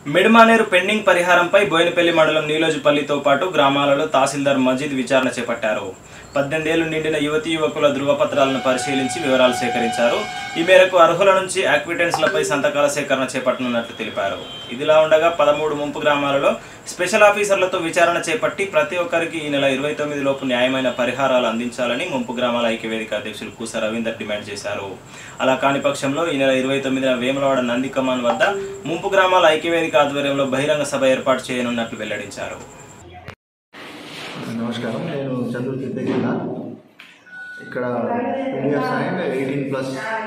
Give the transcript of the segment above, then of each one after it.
Mid Manair pending పరిహారంపై Boinapalli మండలం నీలోజుపల్లితో పాటు గ్రామాలలో తహసీల్దార్ మజీద్ విచారణ చేపట్టారు పద్దెనిమిదేళ్లు నిండిన యువతీ యువకుల ధృవపత్రాలను పరిశీలించి వివరాలు సేకరించారు ఈ మేరకు అర్హుల నుంచి యాక్విటెన్స్లపై సంతకాల సేకరణ చేపట్టనున్నట్లు తెలిపారు ఇదిలా ఉండగా పదమూడు ముంపు గ్రామాలలో స్పెషల్ ఆఫీసర్లతో విచారణ చేపట్టి ప్రతి ఒక్కరికి ఈ నెల ఇరవై తొమ్మిది లోపు న్యాయమైన పరిహారాలు అందించాలని ముంపు గ్రామాల ఐక్యవేదిక అధ్యక్షులు కూస రవీందర్ డిమాండ్ చేశారు అలా కాని పక్షంలో ఈ నెల ఇరవై తొమ్మిదిన వేములవాడ నందికమాన్ వద్ద ముంపు గ్రామాల ఐక్యవేదిక ఆధ్వర్యంలో బహిరంగ సభ ఏర్పాటు చేయనున్నట్లు వెల్లడించారు నమస్కారం నేను చంద్రు తిప్పగిల్ల ఇక్కడ పీడిఎఫ్స్ అండ్ ఎయిటీన్ ప్లస్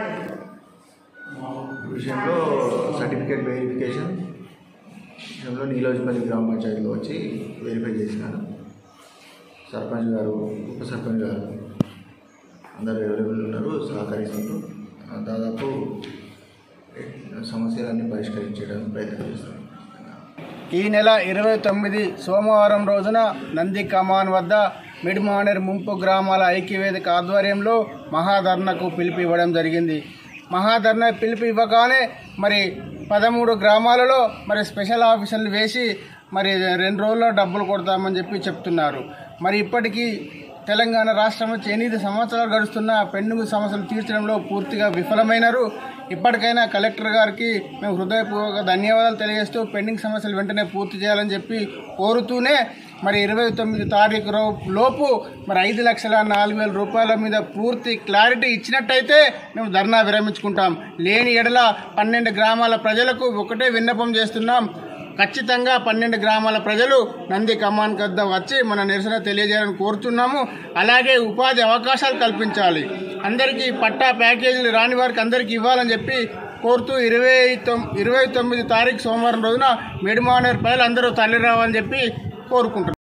విషయంలో సర్టిఫికేట్ వెరిఫికేషన్ విషయంలో నీలోజపల్లి గ్రామ పంచాయతీలో వచ్చి వెరిఫై చేసినాను సర్పంచ్ గారు ఉప సర్పంచ్ గారు అందరు అవైలబుల్ ఉన్నారు సహకరిస్తుంటూ దాదాపు సమస్యలన్నీ పరిష్కరించడానికి ప్రయత్నం చేస్తాను ఈ నెల ఇరవై తొమ్మిది సోమవారం రోజున నంది కమాన్ వద్ద మిడ్మానేర్ ముంపు గ్రామాల ఐక్యవేదిక ఆధ్వర్యంలో మహాధర్నకు పిలుపు ఇవ్వడం జరిగింది మహాధర్న పిలుపు ఇవ్వగానే మరి పదమూడు గ్రామాలలో మరి స్పెషల్ ఆఫీసర్లు వేసి మరి రెండు రోజుల్లో డబ్బులు కొడతామని చెప్పి చెప్తున్నారు మరి ఇప్పటికీ తెలంగాణ రాష్ట్రం వచ్చి ఎనిమిది సంవత్సరాలు గడుస్తున్న పెండింగ్ సమస్యలు తీర్చడంలో పూర్తిగా విఫలమైనారు ఇప్పటికైనా కలెక్టర్ గారికి మేము హృదయపూర్వక ధన్యవాదాలు తెలియజేస్తూ పెండింగ్ సమస్యలు వెంటనే పూర్తి చేయాలని చెప్పి కోరుతూనే మరి ఇరవై తొమ్మిది తారీఖు రో- లోపు మరి ఐదు లక్షల నాలుగు వేల రూపాయల మీద పూర్తి క్లారిటీ ఇచ్చినట్టయితే మేము ధర్నా విరమించుకుంటాం లేని ఎడల పన్నెండు గ్రామాల ప్రజలకు ఒకటే విన్నపం చేస్తున్నాం ఖచ్చితంగా పన్నెండు గ్రామాల ప్రజలు నంది కమాన్ వద్ద వచ్చి మన నిరసన తెలియజేయాలని కోరుతున్నాము అలాగే ఉపాధి అవకాశాలు కల్పించాలి అందరికీ పట్టా ప్యాకేజీలు రాని వారికి అందరికీ ఇవ్వాలని చెప్పి కోరుతూ ఇరవై తొమ్ ఇరవై తొమ్మిది తారీఖు సోమవారం రోజున మిడిమానేర్ ప్రజలు అందరూ తల్లి రావాలని చెప్పి కోరుకుంటున్నాం